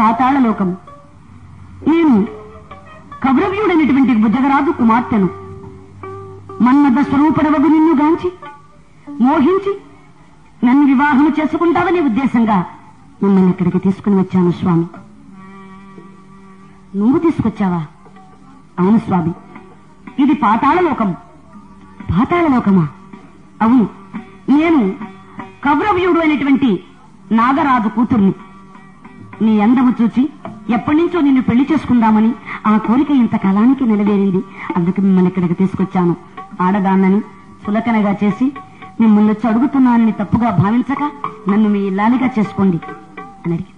పాతాళ లోకం నేను కౌరవ్యుడైనటువంటి భుజగరాజు కుమార్తెను మన్మథ స్వరూపడవగు నిన్ను గాంచి మోహించి నన్ను వివాహం చేసుకుంటావనే ఉద్దేశంగా మిమ్మల్ని ఇక్కడికి తీసుకుని వచ్చాను స్వామి నువ్వు తీసుకొచ్చావా అవును స్వామి ఇది పాతాళ లోకం పాతాళ లోకమా అవును నేను కౌరవ్యుడు అయినటువంటి నాగరాజు కూతుర్ని నీ అందము చూచి ఎప్పటి నుంచో నిన్ను పెళ్లి చేసుకుందామని ఆ కోరిక ఇంతకాలానికి నెరవేరింది అందుకు మిమ్మల్ని ఇక్కడికి తీసుకొచ్చాను ఆడదాన్నని సులకనగా చేసి మిమ్మల్ని వచ్చి అడుగుతున్నానని తప్పుగా భావించక నన్ను మీ ఇల్లాలిగా చేసుకోండి అని అడిగి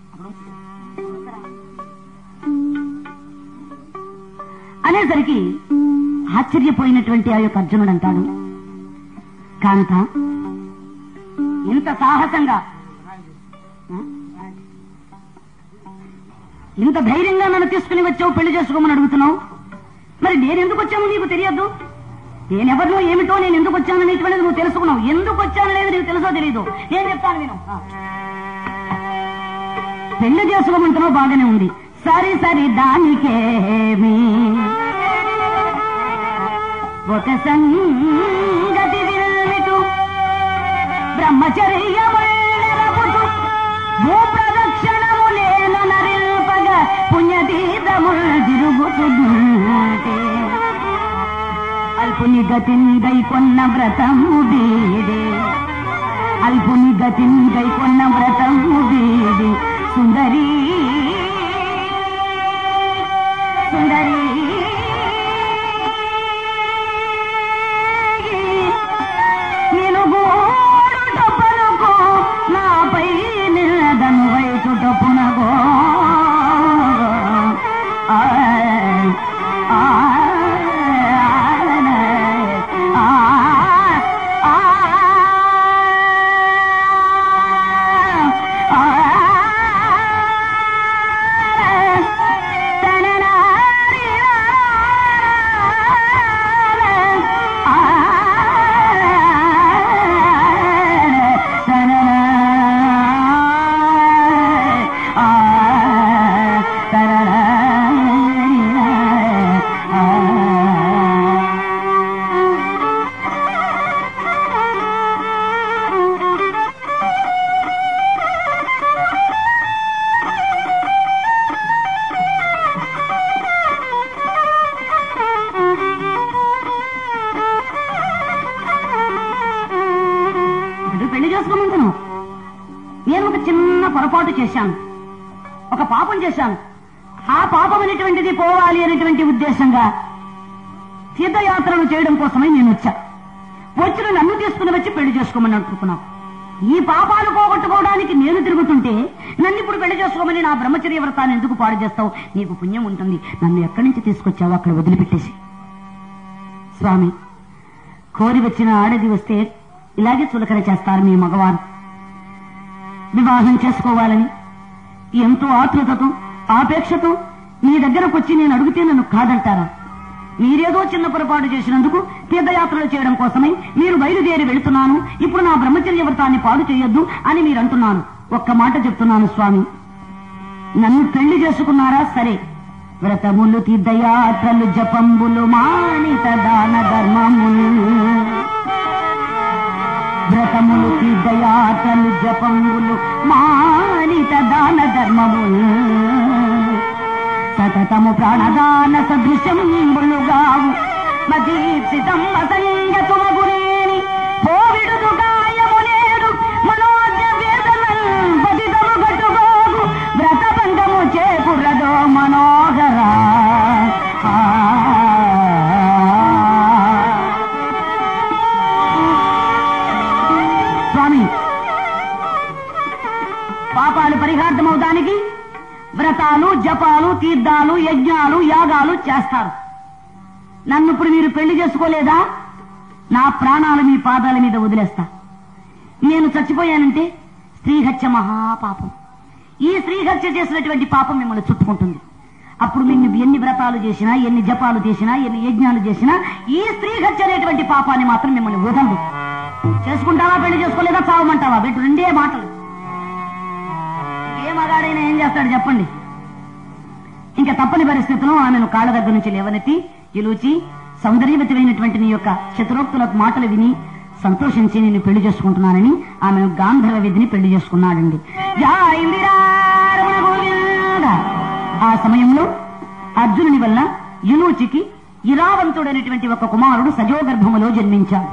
అనేసరికి ఆశ్చర్యపోయినటువంటి ఆ యొక్క అర్జునుడు అంటాడు కాంత ఇంత సాహసంగా ఆ? ఇంత ధైర్యంగా నన్ను తీసుకుని వచ్చావు పెళ్లి చేసుకోమని అడుగుతున్నావు మరి నేను ఎందుకు వచ్చాను నీకు తెలియద్దు నేనెవరినో ఏమిటో నేను ఎందుకు వచ్చాను అనేటువంటిది నువ్వు తెలుసుకున్నావు ఎందుకు వచ్చాననేది నీకు తెలుసో తెలియదు నేను చెప్తాను నేను ఆ. పెళ్లి చేసుకోమంటున్నావు బాగానే ఉంది సరి సరి దానికేమి ఒక సంగతి విల్మిటు బ్రహ్మచర్యములరపుతు భూప్రదక్షిణము లేను నరిల్పగ పుణ్యతీతముల్ తిరుగుతుంటే అల్పుని గతిన్ గైకొన్న వ్రతము బీడే అల్పుని గతిన్ గైకొన్న వ్రతము బీడి సుందరీ సుందరీ నేను గోడు పలుకో నాపై నిలదను వైచుట పునగో ఆ, ఆ, ఆ, ఆ, ఆ, ఇప్పుడు పెళ్లి చేసుకోమంటున్నావు నేను ఒక చిన్న పొరపాటు చేశాను ఒక పాపం చేశాను ఆ పాపం అనేటువంటిది పోవాలి అనేటువంటి ఉద్దేశంగా తీర్థయాత్రలు చేయడం కోసమై నేను వచ్చా వచ్చిన నన్ను తీసుకుని వచ్చి పెళ్లి చేసుకోమని అనుకుంటున్నావు ఈ పాపాలు పోగొట్టుకోవడానికి నేను తిరుగుతుంటే నన్ను ఇప్పుడు పెళ్లి చేసుకోమని నా బ్రహ్మచర్య వ్రతాన్ని ఎందుకు పాడు చేస్తావు నీకు పుణ్యం ఉంటుంది నన్ను ఎక్కడి నుంచి తీసుకొచ్చావు అక్కడ వదిలిపెట్టేసి స్వామి కోరి వచ్చిన ఆడది వస్తే ఇలాగే చులకన చేస్తారు మీ మగవారు వివాహం చేసుకోవాలని ఎంతో ఆతృతతో ఆపేక్షతో మీ దగ్గరకు వచ్చి నేను అడిగితే నన్ను కాదంటారా మీరేదో చిన్న పొరపాటు చేసినందుకు తీర్థయాత్రలు చేయడం కోసమై మీరు బయలుదేరి వెళుతున్నాను ఇప్పుడు నా బ్రహ్మచర్య వ్రతాన్ని పాడు చేయొద్దు అని మీరు అంటున్నాను ఒక్క మాట చెప్తున్నాను స్వామి నన్ను పెళ్లి చేసుకున్నారా సరే వ్రతములు తీర్థయాత్రలు జపంబులు మానిత దాన ధర్మములు వ్రతములు తీర్థయాత్రలు జపంబులు మానిత దాన ధర్మములు సతతము ప్రాణదాన సదృశంబులుగావు మదీప్సితం అసంగతుమగురేని కోవిడుదు గాయము నేడు మనోజ్ఞ వేదనల్ పతితము గట్టుగోగు వ్రతభంగము చేకుర్రదో మనోహర ఆ. స్వామి పాపాలు పరిహార్థమవుతానికి వ్రతాలు జపాలు తీర్థాలు యజ్ఞాలు యాగాలు చేస్తారు నన్ను ఇప్పుడు మీరు పెళ్లి చేసుకోలేదా నా ప్రాణాలు మీ పాదాల మీద వదిలేస్తా నేను చచ్చిపోయానంటే స్త్రీహత్య మహాపాపం ఈ స్త్రీహత్య చేసినటువంటి పాపం మిమ్మల్ని చుట్టుకుంటుంది అప్పుడు మీరు ఎన్ని వ్రతాలు చేసినా ఎన్ని జపాలు చేసినా ఎన్ని యజ్ఞాలు చేసినా ఈ స్త్రీహత్య అనేటువంటి పాపాన్ని మాత్రం మిమ్మల్ని వదలదు చేసుకుంటావా పెళ్లి చేసుకోలేదా చావమంటావా వీటి రెండే మాటలు ఏ మగాడైనా ఏం చేస్తాడు చెప్పండి ఇంకా తప్పని పరిస్థితిలో ఆమెను కాళ్ళ దగ్గర నుంచి లేవనెత్తి ఇలూచి సౌందర్యవతిమైనటువంటి నీ యొక్క శత్రోక్తుల మాటలు విని సంతోషించి నేను పెళ్లి చేసుకుంటున్నానని ఆమెను గాంధర్వ విధిని పెళ్లి చేసుకున్నాడండి జా ఇందిరారమణ గోవింద. ఆ సమయంలో అర్జునుని వల్ల యునూచికి ఇరావంతుడైనటువంటి ఒక కుమారుడు సజోగర్భములో జన్మించాడు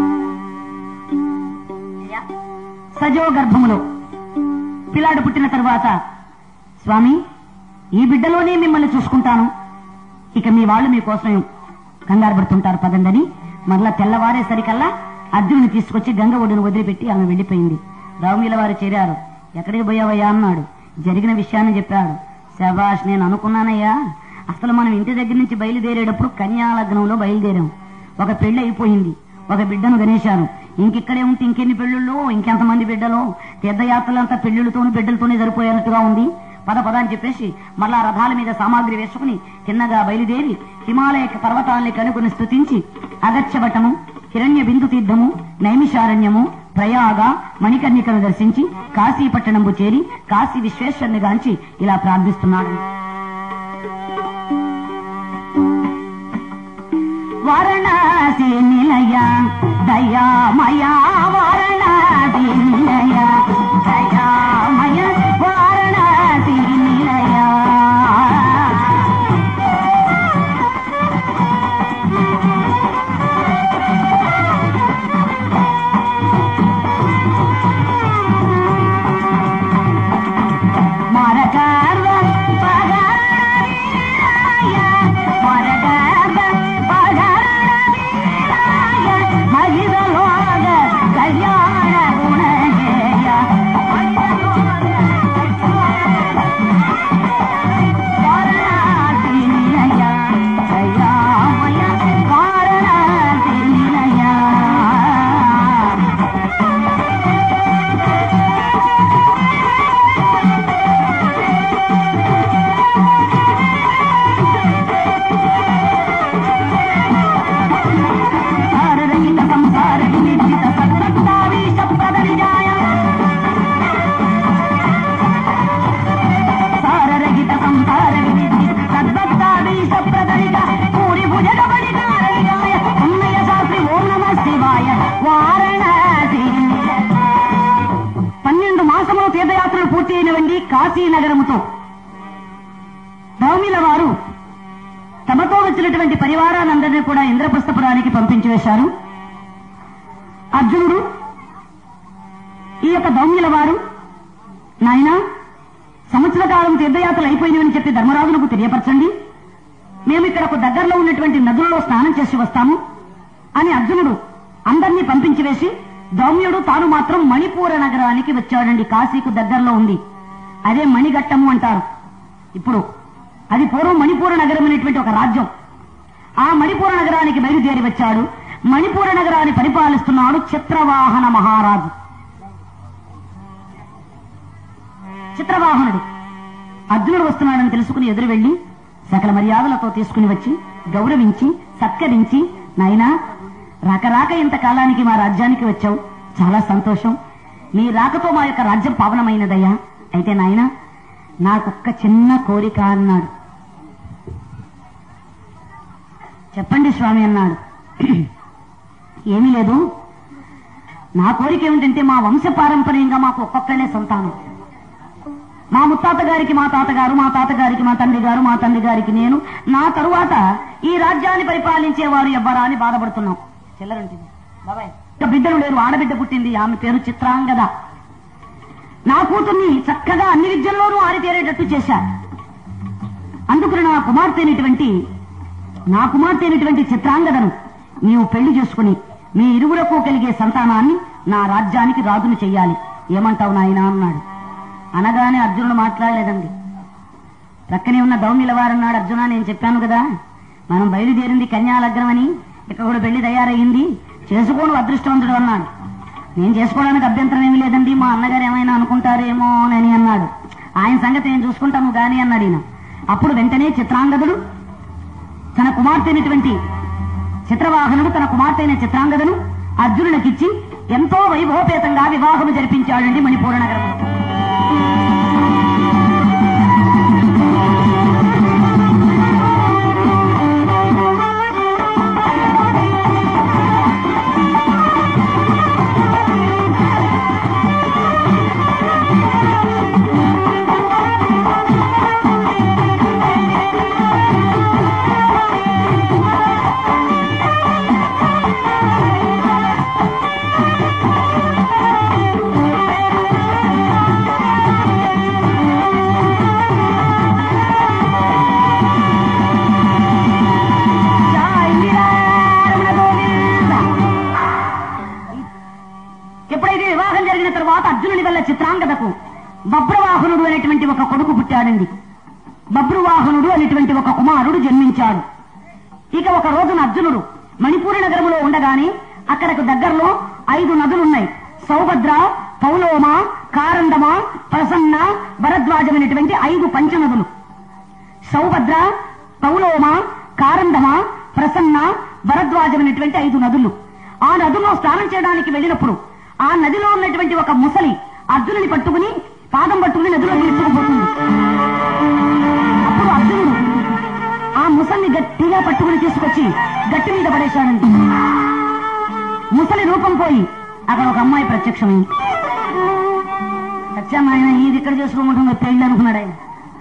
సజోగర్భములో పిల్లాడు పుట్టిన తరువాత స్వామి ఈ బిడ్డలోనే మిమ్మల్ని చూసుకుంటాను ఇక మీ వాళ్ళు మీకోసం కంగారు పడుతుంటారు పదందని మరలా తెల్లవారేసరికల్లా అర్జునుని తీసుకొచ్చి గంగ ఒడిని వదిలిపెట్టి ఆమె వెళ్లిపోయింది రావుమీల వారు చేరారు ఎక్కడికి పోయావయ్యా అన్నాడు జరిగిన విషయాన్ని చెప్పాడు శభాష్ నేను అనుకున్నానయ్యా అసలు మనం ఇంటి దగ్గర నుంచి బయలుదేరేటప్పుడు కన్యాలగ్నంలో బయలుదేరాం ఒక పెళ్లి అయిపోయింది ఒక బిడ్డను గణేశాను ఇంకిక్కడే ఉంటే ఇంకెన్ని పెళ్ళిళ్ళు ఇంకెంతమంది బిడ్డలు తీర్థయాత్రలంతా పెళ్లిళ్ళతోనూ బిడ్డలతోనే సరిపోయేటట్టుగా ఉంది పద పద అని చెప్పేసి మళ్ళా రథాల మీద సామాగ్రి వేసుకుని తిన్నగా బయలుదేరి హిమాలయ పర్వతాల్ని కనుకొని స్తుతించి అగచ్చవటము హిరణ్య బిందు తీర్థము నైమిషారణ్యము ప్రయాగ మణికర్ణికను దర్శించి కాశీ పట్టణంబు చేరి కాశీ విశ్వేశ్వరుని గాంచి ఇలా ప్రార్థిస్తున్నాడు వారణాసి నిలయ దయామయ వారణాసి నిలయ దయామయ వారణాసి నిలయ మరకర్వ పగరణవీరాయ మరకర్వ పగరణవీరాయ మహిళలోగ కళ్యాణ గుణజేయ వారణాసి నిలయ దయామయ వారణాసి నిలయ సారరహిత సంసార వినిర్జిత సద్భక్తావీశ ప్రదవిజాయ సారరహిత సంసార వినిర్జిత సద్భక్తావీశ ప్రదవిజ పూరి భుజగ బడికారవిజాయ ఉన్నయ శాస్త్రి ఓం నమ శివాయ వారణాసి పన్నెండు మాసములు తీర్థయాత్రలు పూర్తి అయినవండి కాశీ నగరముతో నవమిల వారు తమతో వచ్చినటువంటి పరివారానందరినీ కూడా ఇంద్రప్రస్థపురానికి పంపించి వేశారు అర్జునుడు ఈ యొక్క దౌమ్యుల వారు నాయన సంవత్సర కాలం తీర్థయాత్రలు అయిపోయినవని చెప్పి ధర్మరాజులకు తెలియపరచండి మేము ఇక్కడకు దగ్గరలో ఉన్నటువంటి నదులలో స్నానం చేసి వస్తాము అని అర్జునుడు అందరినీ పంపించి వేసి దౌమ్యుడు తాను మాత్రం మణిపూర నగరానికి వచ్చాడండి కాశీకు దగ్గరలో ఉంది అదే మణిఘట్టము అంటారు ఇప్పుడు అది పూర్వం మణిపూర నగరం అనేటువంటి ఒక రాజ్యం ఆ మణిపూర నగరానికి బయలుదేరి వచ్చాడు మణిపూర నగరాన్ని పరిపాలిస్తున్నాడు చిత్రవాహన మహారాజు చిత్రవాహనుడు అర్జునుడు వస్తున్నాడని తెలుసుకుని ఎదురు వెళ్లి సకల మర్యాదలతో తీసుకుని వచ్చి గౌరవించి సత్కరించి నాయనా రాక రాక ఇంత కాలానికి మా రాజ్యానికి వచ్చావు చాలా సంతోషం నీ రాకతో మా యొక్క రాజ్యం పావనమైనదయ్యా అయితే నాయనా నాకొక్క చిన్న కోరిక అన్నాడు చెప్పండి స్వామి అన్నాడు ఏమీ లేదు నా కోరిక ఏమిటంటే మా వంశ పారంపర్యంగా మాకు ఒక్కొక్కనే సంతానం మా ముత్తాత గారికి మా తాతగారు మా తాతగారికి మా తండ్రి గారు మా తండ్రి గారికి నేను నా తరువాత ఈ రాజ్యాన్ని పరిపాలించేవారు ఎవ్వరా అని బాధపడుతున్నాం చిల్లరుంటుంది బాబాయ్ ఇక బిడ్డలు లేరు ఆడబిడ్డ పుట్టింది ఆమె పేరు చిత్రాంగద నా కూతుర్ని చక్కగా అన్ని విద్యల్లోనూ ఆరితేరేటట్టు చేశారు అందుకు నా కుమార్తె అయినటువంటి నా కుమార్తె అయినటువంటి చిత్రాంగదను నీవు పెళ్లి చేసుకుని మీ ఇరువురకు కలిగే సంతానాన్ని నా రాజ్యానికి రాజును చెయ్యాలి ఏమంటావు నాయనా అన్నాడు అనగానే అర్జునుడు మాట్లాడలేదండి ప్రక్కనే ఉన్న దౌమ్యుల వారన్నాడు అర్జున నేను చెప్పాను కదా మనం బయలుదేరింది కన్యాలగ్నం అని ఇక్కడ కూడా పెళ్లి తయారయ్యింది చేసుకోను అదృష్టవంతుడు అన్నాడు నేను చేసుకోవడానికి అభ్యంతరం ఏమీ లేదండి మా అన్నగారు ఏమైనా అనుకుంటారేమో అని అన్నాడు ఆయన సంగతి నేను చూసుకుంటాను గాని అన్నాడు ఈయన అప్పుడు వెంటనే చిత్రాంగదుడు తన కుమార్తె అయినటువంటి చిత్రవాహనుడు తన కుమార్తె అయిన చిత్రాంగదను అర్జునుడికిచ్చి ఎంతో వైభవపేతంగా వివాహము జరిపించాడండి మణిపూర నగరంలో అర్జునుడికి వివాహం జరిగిన తరువాత అర్జునుడి వల్ల చిత్రాంగదకు బబ్రవాహనుడు అనేటువంటి ఒక కొడుకు పుట్టాడండి బబ్రువాహనుడు అనేటువంటి ఒక కుమారుడు జన్మించాడు ఇక ఒక రోజున అర్జునుడు మణిపూరి నగరములో ఉండగానే అక్కడకు దగ్గరలో ఐదు నదులున్నాయి సౌభద్ర పౌలోమ కారండమ ప్రసన్న భరద్వాజమైనటువంటి ఐదు పంచనదులు సౌభద్ర పౌలోమ కారండమ ప్రసన్న భరద్వాజమైనటువంటి ఐదు నదులు ఆ నదుల్లో స్నానం చేయడానికి వెళ్ళినప్పుడు ఆ నదిలో ఉన్నటువంటి ఒక ముసలి అర్జునుని పట్టుకుని పాదం పట్టుకుని నదిలో తీసుకుపోతుంది అప్పుడు అర్జునుడు ఆ ముసలిని గట్టిగా పట్టుకుని తీసుకొచ్చి గట్టి మీద పడేశాడండి ముసలి రూపం పోయి అక్కడ ఒక అమ్మాయి ప్రత్యక్షమైంది సత్యం ఆయన ఇది ఇక్కడ చేసుకోమంటుంది పెళ్ళి అనుకున్నాడు ఆయన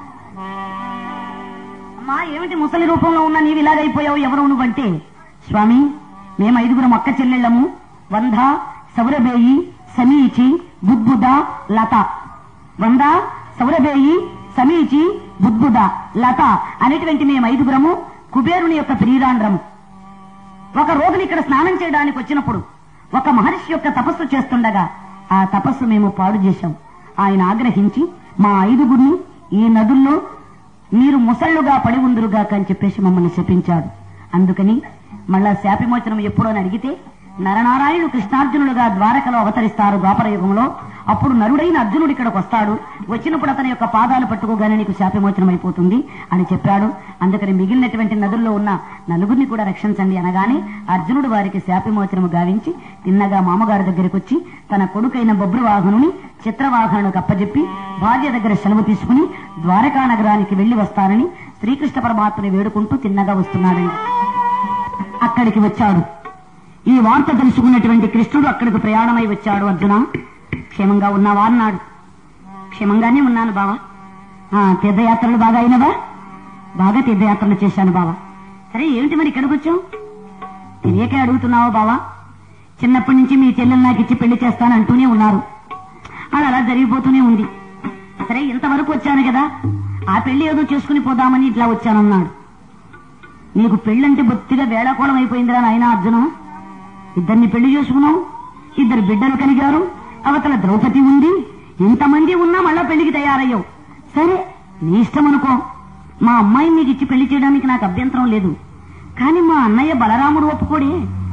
అమ్మా ఏమిటి ముసలి రూపంలో ఉన్న నీవు ఇలాగైపోయావు ఎవరు నువ్వంటే స్వామి మేము ఐదుగురం అక్క చెల్లెళ్ళము వంద సౌరబేయి సమీచి బుద్బుద లత వంద సౌరబేయి సమీచి బుద్బుద లత అనేటువంటి మేము ఐదుగురము కుబేరుని యొక్క ప్రియురాండ్రము ఒక రోజున ఇక్కడ స్నానం చేయడానికి వచ్చినప్పుడు ఒక మహర్షి యొక్క తపస్సు చేస్తుండగా ఆ తపస్సు మేము పాడు చేశాం ఆయన ఆగ్రహించి మా ఐదుగురిని ఈ నదుల్లో మీరు ముసళ్ళుగా పడి ఉందురుగాక అని చెప్పేసి మమ్మల్ని శపించాడు అందుకని మళ్ళా శాపిమోచనం ఎప్పుడో అని అడిగితే నరనారాయణుడు కృష్ణార్జునులుగా ద్వారకలో అవతరిస్తారు ద్వాపర యుగంలో అప్పుడు నరుడైన అర్జునుడు ఇక్కడికి వస్తాడు వచ్చినప్పుడు అతని యొక్క పాదాలు పట్టుకోగానే నీకు శాపమోచనం అయిపోతుంది అని చెప్పాడు అందుకని మిగిలినటువంటి నదుల్లో ఉన్న నలుగురిని కూడా రక్షించండి అనగానే అర్జునుడు వారికి శాపమోచనము గావించి తిన్నగా మామగారి దగ్గరికి వచ్చి తన కొడుకైన బొబ్రువాహనుని చిత్రవాహనునికి అప్పజెప్పి భార్య దగ్గర సెలవు తీసుకుని ద్వారకా నగరానికి వెళ్లి వస్తానని శ్రీకృష్ణ పరమాత్మని వేడుకుంటూ తిన్నగా వస్తున్నాడండి అక్కడికి వచ్చాడు ఈ వార్త తెలుసుకున్నటువంటి కృష్ణుడు అక్కడికి ప్రయాణమై వచ్చాడు అర్జున క్షేమంగా ఉన్నావా అన్నాడు క్షేమంగానే ఉన్నాను బావా ఆ, తీర్థయాత్రలు బాగా అయినవా బాగా తీర్థయాత్రలు చేశాను బావా సరే ఏమిటి మరి ఇక్కడికి వచ్చావు తెలియకే అడుగుతున్నావా బావా చిన్నప్పటి నుంచి మీ చెల్లెలు నాకు ఇచ్చి పెళ్లి చేస్తాను అంటూనే ఉన్నారు అది అలా జరిగిపోతూనే ఉంది సరే ఇంతవరకు వచ్చాను కదా ఆ పెళ్లి ఏదో చేసుకుని పోదామని ఇట్లా వచ్చానన్నాడు నీకు పెళ్ళంటే బొత్తిగా వేళాకోళం అయిపోయిందిరా నాయన అర్జునం ఇద్దరిని పెళ్లి చేసుకున్నావు ఇద్దరు బిడ్డలు కలిగారు అవతల ద్రౌపది ఉంది ఇంతమంది ఉన్నా మళ్ళా పెళ్లికి తయారయ్యావు సరే నీ ఇష్టం అనుకో మా అమ్మాయిని నీకు ఇచ్చి పెళ్లి చేయడానికి నాకు అభ్యంతరం లేదు కానీ మా అన్నయ్య బలరాముడు ఒప్పుకోడే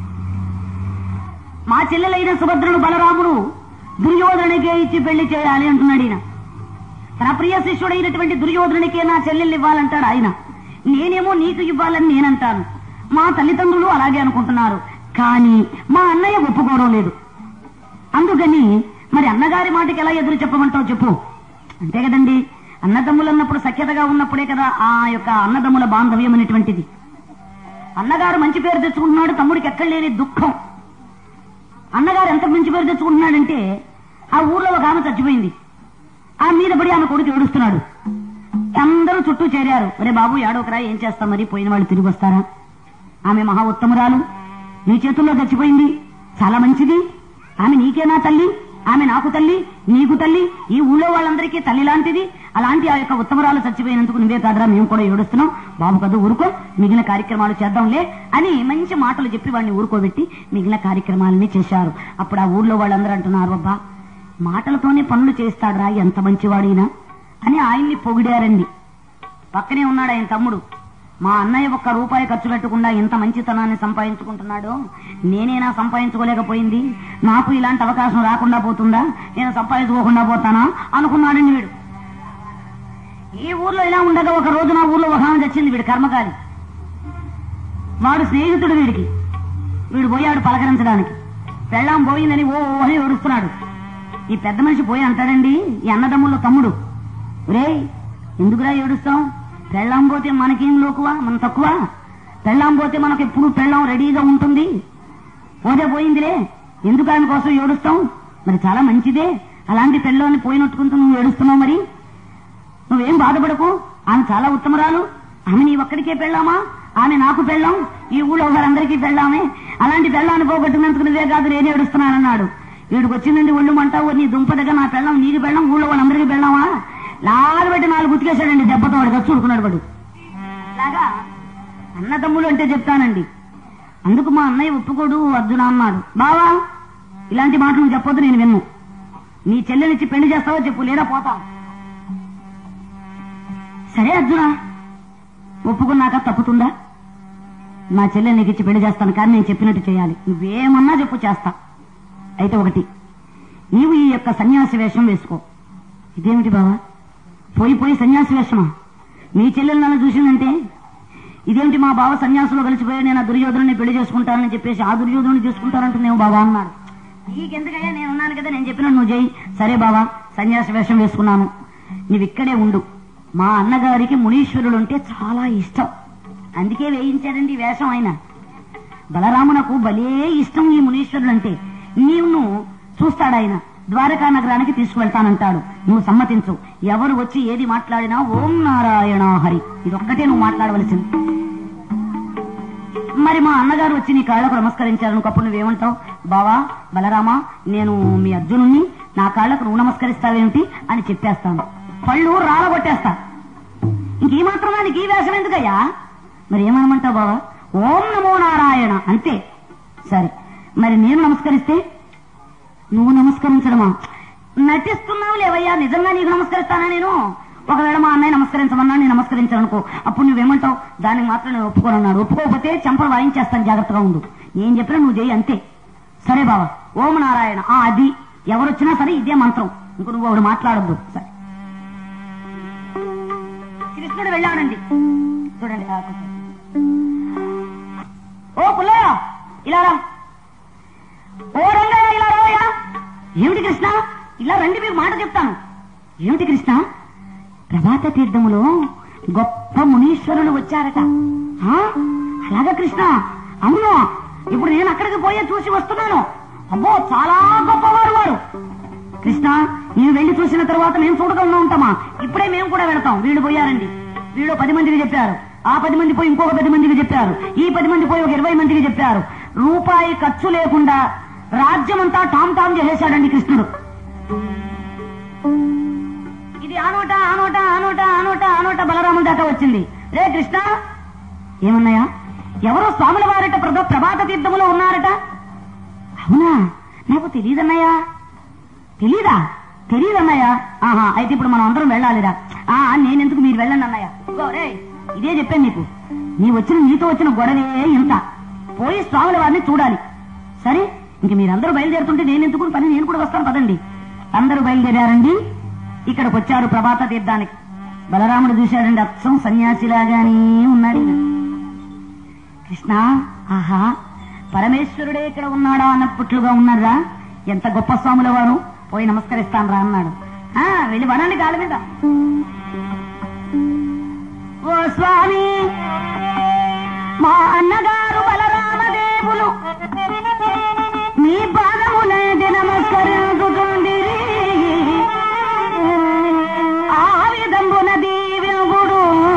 మా చెల్లెలైన సుభద్రుడు బలరాముడు దుర్యోధనుడికే ఇచ్చి పెళ్లి చేయాలి అంటున్నాడు ఈయన తన ప్రియ శిష్యుడైనటువంటి దుర్యోధనుడికే నా చెల్లెళ్ళు ఇవ్వాలంటాడు ఆయన నేనేమో నీకు ఇవ్వాలని నేనంటాను మా తల్లిదండ్రులు అలాగే అనుకుంటున్నారు కానీ మా అన్నయ్య ఒప్పుకోవడం లేదు అందుకని మరి అన్నగారి మాటకి ఎలా ఎదురు చెప్పమంటావు చెప్పు అంతే కదండి అన్నదమ్ములు అన్నప్పుడు సఖ్యతగా ఉన్నప్పుడే కదా ఆ యొక్క అన్నదమ్ముల బాంధవ్యం అనేటువంటిది అన్నగారు మంచి పేరు తెచ్చుకుంటున్నాడు తమ్ముడికి ఎక్కడ లేని దుఃఖం అన్నగారు ఎంత మంచి పేరు తెచ్చుకుంటున్నాడంటే ఆ ఊర్లో ఒక ఆమె చచ్చిపోయింది ఆ మీద పడి ఆమె కొడుకు ఏడుస్తున్నాడు అందరూ చుట్టూ చేరారు ఒరే బాబు ఏడోకరా ఏం చేస్తాం మరి పోయిన వాళ్ళు తిరిగి వస్తారా ఆమె మహా ఉత్తమురాలు నీ చేతుల్లో చచ్చిపోయింది చాలా మంచిది ఆమె నీకేనా తల్లి ఆమె నాకు తల్లి నీకు తల్లి ఈ ఊళ్ళో వాళ్ళందరికీ తల్లి లాంటిది అలాంటి ఆ యొక్క ఉత్తమరాలు చచ్చిపోయినందుకు నువ్వే కాదురా మేము కూడా ఏడుస్తున్నాం బాబు కదా ఊరుకో మిగిలిన కార్యక్రమాలు చేద్దాంలే అని మంచి మాటలు చెప్పి వాడిని ఊరుకోబెట్టి మిగిలిన కార్యక్రమాలని చేశారు అప్పుడు ఆ ఊర్లో వాళ్ళందరూ అంటున్నారు అబ్బా మాటలతోనే పనులు చేస్తాడురా ఎంత మంచివాడినా అని ఆయన్ని పొగిడారండి పక్కనే ఉన్నాడు ఆయన తమ్ముడు మా అన్నయ్య ఒక్క రూపాయి ఖర్చు పెట్టకుండా ఇంత మంచితనాన్ని సంపాదించుకుంటున్నాడు నేనేనా సంపాదించుకోలేకపోయింది నాకు ఇలాంటి అవకాశం రాకుండా పోతుందా నేను సంపాదించుకోకుండా పోతానా అనుకున్నాడండి వీడు ఈ ఊర్లో ఇలా ఉండగా ఒక రోజు నా ఊర్లో ఒక ఆమె చచ్చింది వీడు కర్మకారి వాడు స్నేహితుడు వీడికి వీడు పోయాడు పలకరించడానికి పెళ్ళాం పోయిందని ఓ ఓ అని ఏడుస్తున్నాడు ఈ పెద్ద మనిషి పోయి అంటాడండి ఈ అన్నదమ్ముల్లో తమ్ముడు రేయ్ ఎందుకురా ఏడుస్తాం పెళ్ళాం పోతే మనకేం లోకువా మన తక్కువ పెళ్ళాం పోతే మనకు ఎప్పుడు పెళ్ళాం రెడీగా ఉంటుంది పోతే పోయిందిలే ఎందుకు ఆయన కోసం ఏడుస్తాం మరి చాలా మంచిదే అలాంటి పెళ్ళని పోయినట్టుకుంటూ నువ్వు ఏడుస్తున్నావు మరి నువ్వేం బాధపడకు ఆమె చాలా ఉత్తమరాలు ఆమె నీ ఒక్కడికే పెళ్ళామా ఆమె నాకు పెళ్ళాం ఈ ఊళ్ళో వారందరికీ పెళ్ళామే అలాంటి పెళ్ళాన్ని పోగొట్టినందుకు నువ్వే కాదు నేను ఏడుస్తున్నానన్నాడు వీడికి వచ్చిందండి ఒళ్ళు మంటావు నీ దుంపదగా నా పెళ్ళాం నీకు పెళ్ళాం ఊళ్ళో వాళ్ళందరికీ పెళ్ళామా లాగబెట్టి నాలుగు ఉతికేశాడండి దెబ్బతో వాడు ఖర్చు ఉడుకున్నాడు వాడు లాగా అన్నదమ్ములు అంటే చెప్తానండి అందుకు మా అన్నయ్య ఒప్పుకోడు అర్జున అన్నాడు బావా ఇలాంటి మాటలు నువ్వు చెప్పొద్దు నేను విన్ను నీ చెల్లెనిచ్చి పెళ్లి చేస్తావో చెప్పు లేదా పోతా సరే అర్జున ఒప్పుకున్నాక తప్పుతుందా నా చెల్లెని నీకు ఇచ్చి పెళ్లి చేస్తాను కానీ నేను చెప్పినట్టు చేయాలి నువ్వేమన్నా చెప్పు చేస్తా అయితే ఒకటి నీవు ఈ యొక్క సన్యాసి వేషం వేసుకో ఇదేమిటి బావా పోయి పోయి సన్యాసి వేషమా నీ చెల్లెలు నన్ను చూసిందంటే ఇదేమిటి మా బావ సన్యాసులో కలిసిపోయి నేను ఆ దుర్యోధనుని పెళ్లి చేసుకుంటానని చెప్పేసి ఆ దుర్యోధనుని చేసుకుంటానంటున్నావు బావా అన్నాడు నీకెందుకయ్యా నేను ఉన్నాను కదా నేను చెప్పినట్టు నువ్వు చేయి సరే బావా సన్యాసి వేషం వేసుకున్నాను నువ్వు ఇక్కడే ఉండు మా అన్నగారికి మునీశ్వరుడు అంటే చాలా ఇష్టం అందుకే వేయించాడండి ఈ వేషం ఆయన బలరామునకు భలే ఇష్టం ఈ మునీశ్వరుడు అంటే నీవును చూస్తాడు ఆయన ద్వారకా నగరానికి తీసుకువెళ్తానంటాడు నువ్వు సమ్మతించు ఎవరు వచ్చి ఏది మాట్లాడినా ఓం నారాయణ హరి ఇదొక్కటే నువ్వు మాట్లాడవలసింది మరి మా అన్నగారు వచ్చి నీ కాళ్ళకు నమస్కరించారు అప్పుడు నువ్వేమంటావు బావా బలరామా నేను మీ అర్జునుణ్ణి నా కాళ్ళకు నువ్వు నమస్కరిస్తావేమిటి అని చెప్పేస్తాను పళ్ళు రాలగొట్టేస్తా ఇంకీ మాత్రం నీకు ఈ వేషం ఎందుకయ్యా మరి ఏమనమంటావు బావా ఓం నమో నారాయణ అంతే సరే మరి నేను నమస్కరిస్తే నువ్వు నమస్కరించడమా నటిస్తున్నావు లేవయ్యా నిజంగా నీకు నమస్కరిస్తానా నేను ఒకవేళ మా అన్నయ్య నమస్కరించమన్నా నేను నమస్కరించాను అనుకో అప్పుడు నువ్వేమంటావు దానికి మాత్రం నేను ఒప్పుకోనన్నాడు ఒప్పుకోకపోతే చెంపలు వాయించేస్తాను జాగ్రత్తగా ఉండు నేను చెప్పినా నువ్వు చేయి అంతే సరే బావా ఓం నారాయణ ఆ అది ఎవరొచ్చినా సరే ఇదే మంత్రం ఇంక నువ్వు ఒకడు మాట్లాడొద్దు సరే కృష్ణుడు వెళ్ళాడండి చూడండి ఆ కూర్చో. ఓ పుల్లయ్య ఇలా రా ఓ రంగయ్య ఇలా రావయ్యా ఏమిటి కృష్ణ ఇలా రండి మీకు మాట చెప్తాను ఏమిటి కృష్ణ ప్రభాత తీర్థములో గొప్ప మునీశ్వరులు వచ్చారట ఆ? అలాగా కృష్ణ అవును ఇప్పుడు నేను అక్కడికి పోయే చూసి వస్తున్నాను అబ్బో చాలా గొప్పవారు వారు కృష్ణ నీవు వెళ్ళి చూసిన తర్వాత మేము చూడకుండా ఉంటామా ఇప్పుడే మేము కూడా వెళతాం వీళ్ళు పోయారండి వీళ్ళు పది మందికి చెప్పారు ఆ పది మంది పోయి ఇంకొక పది మందికి చెప్పారు ఈ పది మంది పోయి ఒక ఇరవై మందికి చెప్పారు రూపాయి ఖర్చు లేకుండా రాజ్యమంతా టామ్ టామ్ చేసేశాడండి కృష్ణుడు ఇది ఆ నోట ఆ నోట ఆ నోట ఆ నోట ఆ నోట బలరాముల దాకా వచ్చింది రే కృష్ణ ఏమన్నాయా ఎవరో స్వాముల వారట ప్రభ ప్రభాత తీర్థములో ఉన్నారట అవునా నాకు తెలియదన్నయ్యా తెలీదా తెలీదన్నయ్యా ఆహా అయితే ఇప్పుడు మనం అందరం వెళ్ళాలిరా ఆ నేనెందుకు మీరు వెళ్ళండి అన్నయ్య ఇదిగో రేయ్, ఇదే చెప్పాను నీకు నీ వచ్చిన నీతో వచ్చిన గొడవే ఇంత పోయి స్వాముల వారిని చూడాలి సరే ఇంక మీరందరూ బయలుదేరుతుంటే నేను ఎందుకు పని నేను కూడా వస్తాను పదండి అందరూ బయలుదేరారండి ఇక్కడికి వచ్చారు ప్రభాత తీర్థానికి బలరాముడు చూశాడండి అచ్చం సన్యాసిలాగానే ఉన్నాడు ఈయన. కృష్ణ ఆహా పరమేశ్వరుడే ఇక్కడ ఉన్నాడా అన్నప్పట్లుగా ఉన్నారా ఎంత గొప్ప స్వాముల వారు పోయి నమస్కరిస్తాను రా అన్నాడు ఆ వెళ్ళి పడండి కాళ్ళ మీద ఓ స్వామి మా అన్నగారు బలరామదేవులు మీ పాదములైతే నమస్కరించుకుందిరి ఆ విధంబున దీవింగుడు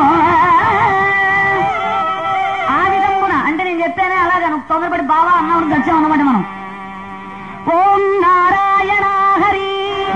ఆ విధంబున అంటే నేను చెప్పానే అలాగా నువ్వు తొందరపడి బావా అన్నప్పుడు గడిచాం అన్నమాట మనం ఓం నారాయణ హరి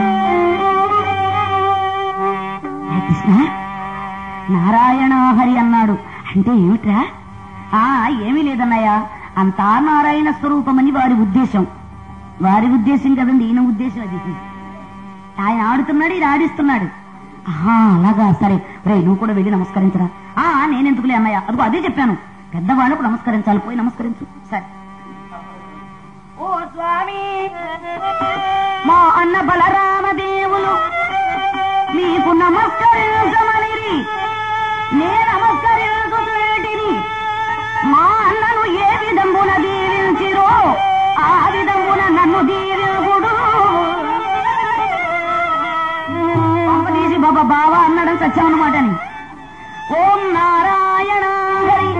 హే కృష్ణ నారాయణ హరి అన్నాడు అంటే ఏమిట్రా ఆ ఏమీ లేదన్నయ్య అంతా నారాయణ స్వరూపమని వారి ఉద్దేశం వారి ఉద్దేశం కదండి ఈయన ఉద్దేశం అది ఆయన ఆడుతున్నాడు ఈయన ఆడిస్తున్నాడు ఆహా అలాగా సరే రే నువ్వు కూడా వెళ్ళి నమస్కరించరా ఆ నేనెందుకులే అన్నయ్య అదిగో అదే చెప్పాను పెద్దవాళ్ళకు నమస్కరించాలి పోయి నమస్కరించు సరే ఓ స్వామి మా అన్న బలరామదేవులు మీకు నమస్కరించమనిరి నే నమస్కరించులేటిని మా అన్నను ఏ విధంబున దీవించిరో ఆ విధంబున నన్ను దీవించుడు తీసి బాబా బావా అన్నాడని సత్యమన్నమాట అని ఓం నారాయణ హరి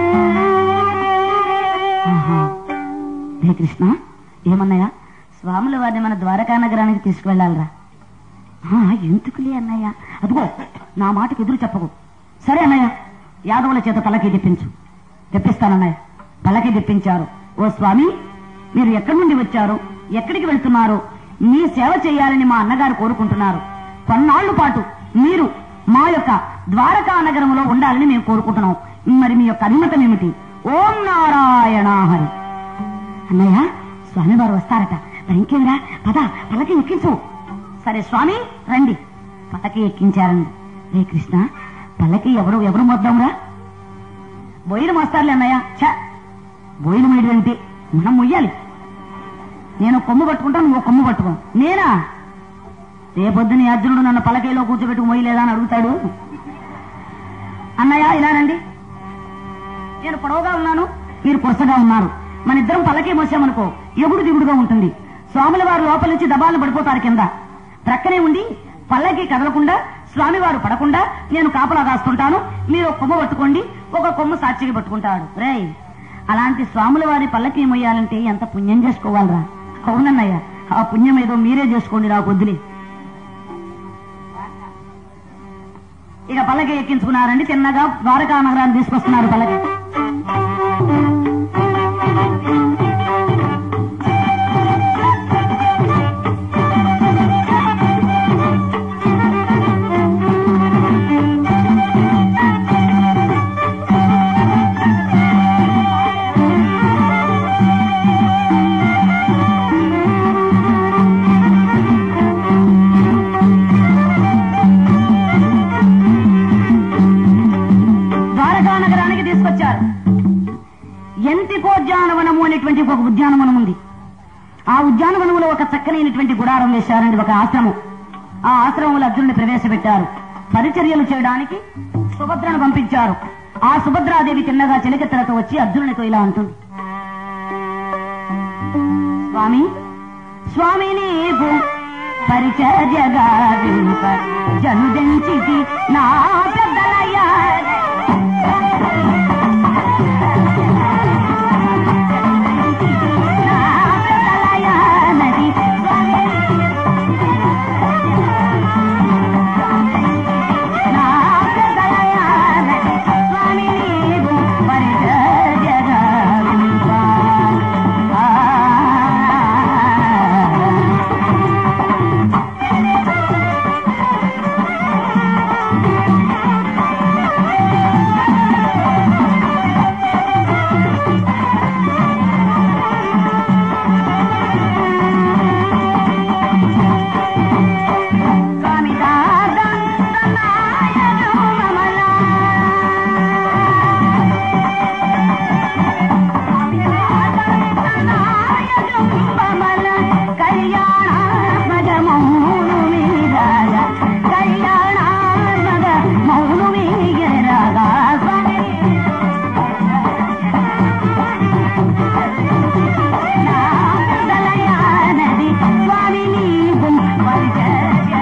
ఆహా. హే కృష్ణ ఏమన్నాయా స్వాముల వారిని మన ద్వారకా నగరానికి తీసుకువెళ్ళాలిరా ఆ, ఎందుకులే అన్నయ్య అదిగో నా మాటకు ఎదురు చెప్పకు సరే అన్నయ్య యాదవుల చేత పల్లకి తెప్పించు తెప్పిస్తానన్నయ్య పల్లకి తెప్పించారు ఓ స్వామి మీరు ఎక్కడి నుండి వచ్చారు ఎక్కడికి వెళ్తున్నారు మీ సేవ చేయాలని మా అన్నగారు కోరుకుంటున్నారు కొన్నాళ్ల పాటు మీరు మా యొక్క ద్వారకా నగరంలో ఉండాలని మేము కోరుకుంటున్నాం మరి మీ యొక్క అనుమతం ఏమిటి ఓం నారాయణ హరి అన్నయ్య స్వామివారు వస్తారట మరి ఇంకేంరా పద పల్లకి ఎక్కించు సరే స్వామి రండి పల్లకి ఎక్కించారండి రే కృష్ణ పల్లకి ఎవరు ఎవరు మోద్దాంరా బొయ్యిలు మోస్తారులే అన్నయ్య ఛ బొయ్యిలు మీడు అంటే మనం మొయ్యాలి నేను కొమ్ము పట్టుకుంటాను నువ్వు కొమ్ము పట్టుకో నేనా రేపొద్దున ఈ అర్జునుడు నన్ను పలకేలో కూర్చోబెట్టుకు మొయ్యలేదా అని అడుగుతాడు అన్నయ్య ఇలా రండి నేను పొడవుగా ఉన్నాను మీరు కొరసగా ఉన్నారు మన ఇద్దరం పల్లకే మోసామనుకో ఎగుడు దిగుడుగా ఉంటుంది స్వాముల వారు లోపల నుంచి దబాలు పడిపోతారు కింద ప్రక్కనే ఉండి పల్లకి కదలకుండా స్వామివారు పడకుండా నేను కాపలా కాస్తుంటాను మీరు ఒక కొమ్మ పట్టుకోండి ఒక కొమ్మ సాక్షిగా పట్టుకుంటాడు రేయ్ అలాంటి స్వాముల వారి పల్లకి మొయ్యాలంటే ఎంత పుణ్యం చేసుకోవాలరా అవునన్నయ్య ఆ పుణ్యం ఏదో మీరే చేసుకోండి నాకు వద్దులే ఇక పల్లకి ఎక్కించుకున్నారండి చిన్నగా ద్వారకా నగరాన్ని తీసుకొస్తున్నారు పల్లకి ద్వారకా నగరానికి తీసుకొచ్చారు ఎంతికోద్యానవనము అనేటువంటి ఒక ఉద్యానవనం ఉంది ఆ ఉద్యానవనంలో ఒక చక్కనైనటువంటి గుడారం వేశారండి ఒక ఆశ్రమం ఆ ఆశ్రమంలో అర్జునుడిని ప్రవేశపెట్టారు పరిచర్యలు చేయడానికి సుభద్రను పంపించారు ఆ సుభద్రాదేవి చిన్నగా చిలకెత్తలతో వచ్చి అర్జునునితో ఇలా అంటుంది స్వామి స్వామి నీకు పరిచర్యగా వింప జనుదెంచితి నా పెద్దలయ్యా నా పెద్దలయ్యా నది స్వామి నా పెద్దలయ్యా నది స్వామి నీవు పరిచర్యగా వింప ఆ స్వామి దాదా నాయను మమలా స్వామి దాదా నాయను మమల కళ్యాణాత్మజ మౌను మీరాజ కళ్యాణాత్మజ మౌను మీరాగా స్వామి నా పెద్దలయానది స్వామి నీకు పరిచర్య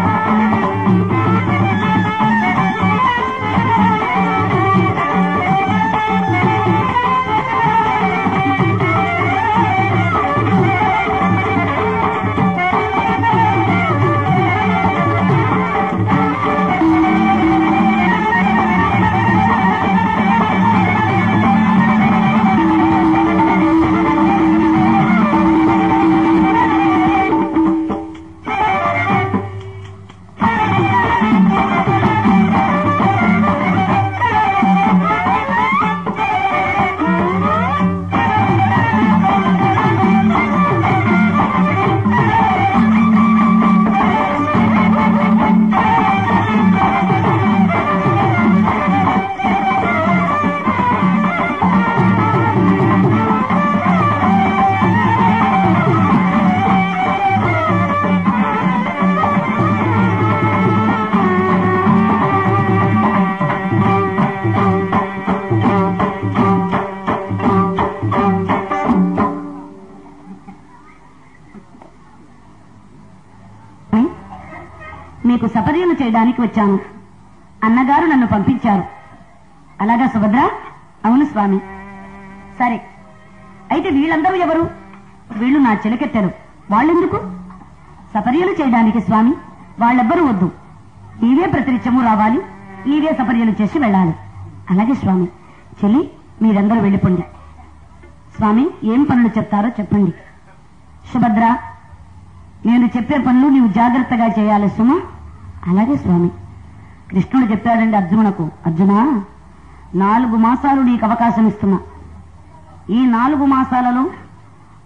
మీకు సపర్యలు చేయడానికి వచ్చాను అన్నగారు నన్ను పంపించారు అలాగా సుభద్ర అవును స్వామి సరే అయితే వీళ్ళందరూ ఎవరు వీళ్ళు నా చిలకెత్తరు వాళ్ళెందుకు సపర్యలు చేయడానికి స్వామి వాళ్ళెవ్వరూ వద్దు నీవే ప్రతినిత్యము రావాలి నీవే సపర్యలు చేసి వెళ్ళాలి అలాగే స్వామి చెల్లి మీరందరూ వెళ్ళిపోండి స్వామి ఏం పనులు చెప్తారో చెప్పండి సుభద్ర నేను చెప్పే పనులు నీవు జాగ్రత్తగా చేయాలి సుమా అలాగే స్వామి కృష్ణుడు చెప్పాడండి అర్జునునకు అర్జున నాలుగు మాసాలు నీకు అవకాశం ఇస్తున్నా ఈ నాలుగు మాసాలలో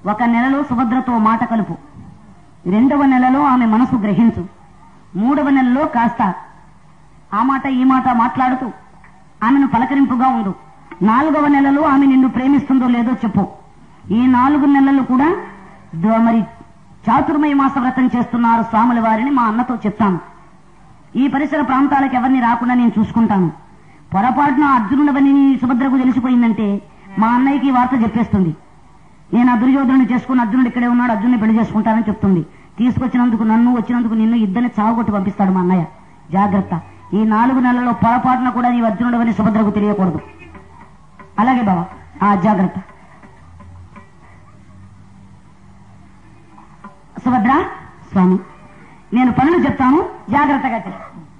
ఒక నెలలో సుభద్రతో మాట కలుపు రెండవ నెలలో ఆమె మనసు గ్రహించు మూడవ నెలలో కాస్త ఆ మాట ఈ మాట మాట్లాడుతూ ఆమెను పలకరింపుగా ఉండు నాలుగవ నెలలో ఆమె నిన్ను ప్రేమిస్తుందో లేదో చెప్పు ఈ నాలుగు నెలలు కూడా ద- మరి చాతుర్మయ మాస వ్రతం చేస్తున్నారు స్వాముల వారిని మా అన్నతో చెప్తాను ఈ పరిసర ప్రాంతాలకు ఎవరిని రాకుండా నేను చూసుకుంటాను పొరపాటున అర్జునుడవని సుభద్రకు తెలిసిపోయిందంటే మా అన్నయ్యకి ఈ వార్త చెప్పేస్తుంది నేను ఆ దుర్యోధనుడు చేసుకుని అర్జునుడు ఇక్కడే ఉన్నాడు అర్జునుని పెళ్లి చేసుకుంటానని చెప్తుంది తీసుకొచ్చినందుకు నన్ను వచ్చినందుకు నిన్ను ఇద్దరిని చావగొట్టి పంపిస్తాడు మా అన్నయ్య జాగ్రత్త ఈ నాలుగు నెలల్లో పొరపాటున కూడా నీ అర్జునుడవని సుభద్రకు తెలియకూడదు అలాగే బావా ఆ జాగ్రత్త సుభద్ర స్వామి నేను పనులు చెప్తాను జాగ్రత్తగా చెయ్యి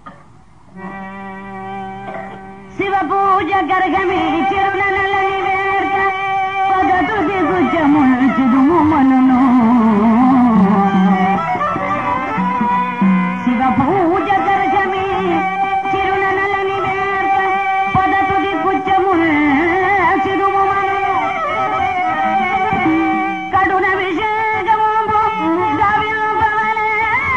శివ పూజ గర్గమే చిరునలని వేర్క పగటు దిగుజములు చిదుము మనును శివ పూజ గర్గమే చిరునలని వేర్క పదటు దిగుజములు చిదుము మనును కడున విషేకము గవింపవలే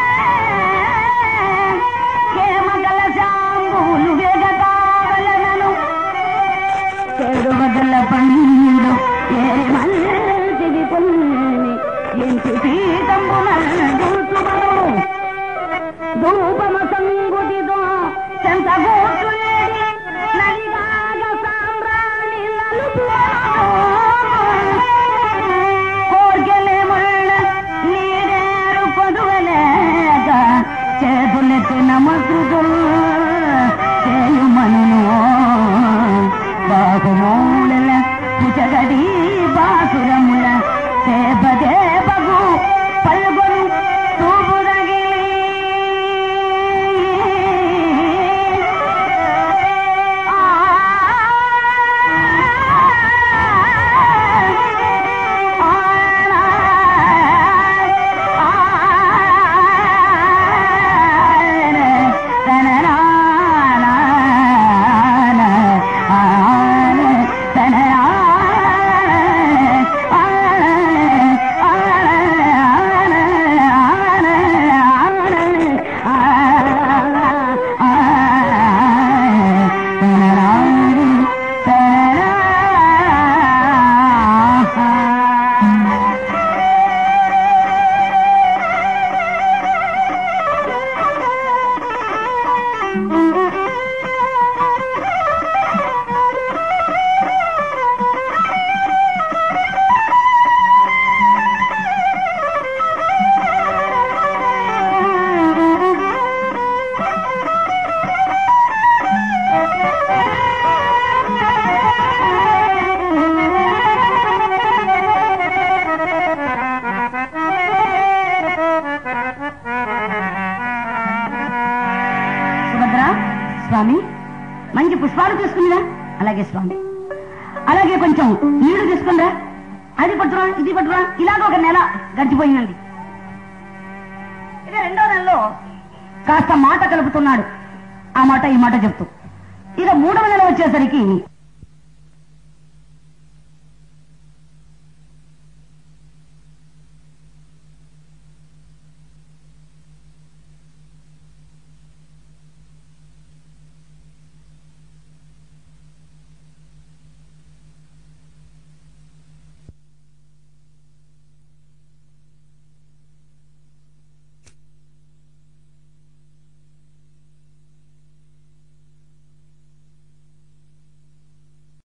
కేమకల శాంబులు వేగతావలనను చెడు బదల పండు ఏరి మంచిది కొన్ని ఎంచి పీతంబున గుర్తుమను ధూపమ సంగుతితో చెంత గోచులేడి నడిగాగ సాంబ్రాణి కోర్కెలేముళ్ళ నీరేరు పొదువలేక చేతులెత్తి నమస్కృతులు చేయుమను బాహుమూలల కుచగడి బాసురముల దేవదేవగు పల్గొను తూపుదగిలి సుభద్ర స్వామి మంచి పుష్పాలు తీసుకుందా అలాగే స్వామి అలాగే కొంచెం నీళ్లు తీసుకుందా అది పట్టురా ఇది పట్టురా ఇలాగ ఒక నెల గడిచిపోయిందండి ఇక రెండో నెలలో కాస్త మాట కలుపుతున్నాడు ఆ మాట ఈ మాట చెప్తూ ఇక మూడవ నెల వచ్చేసరికి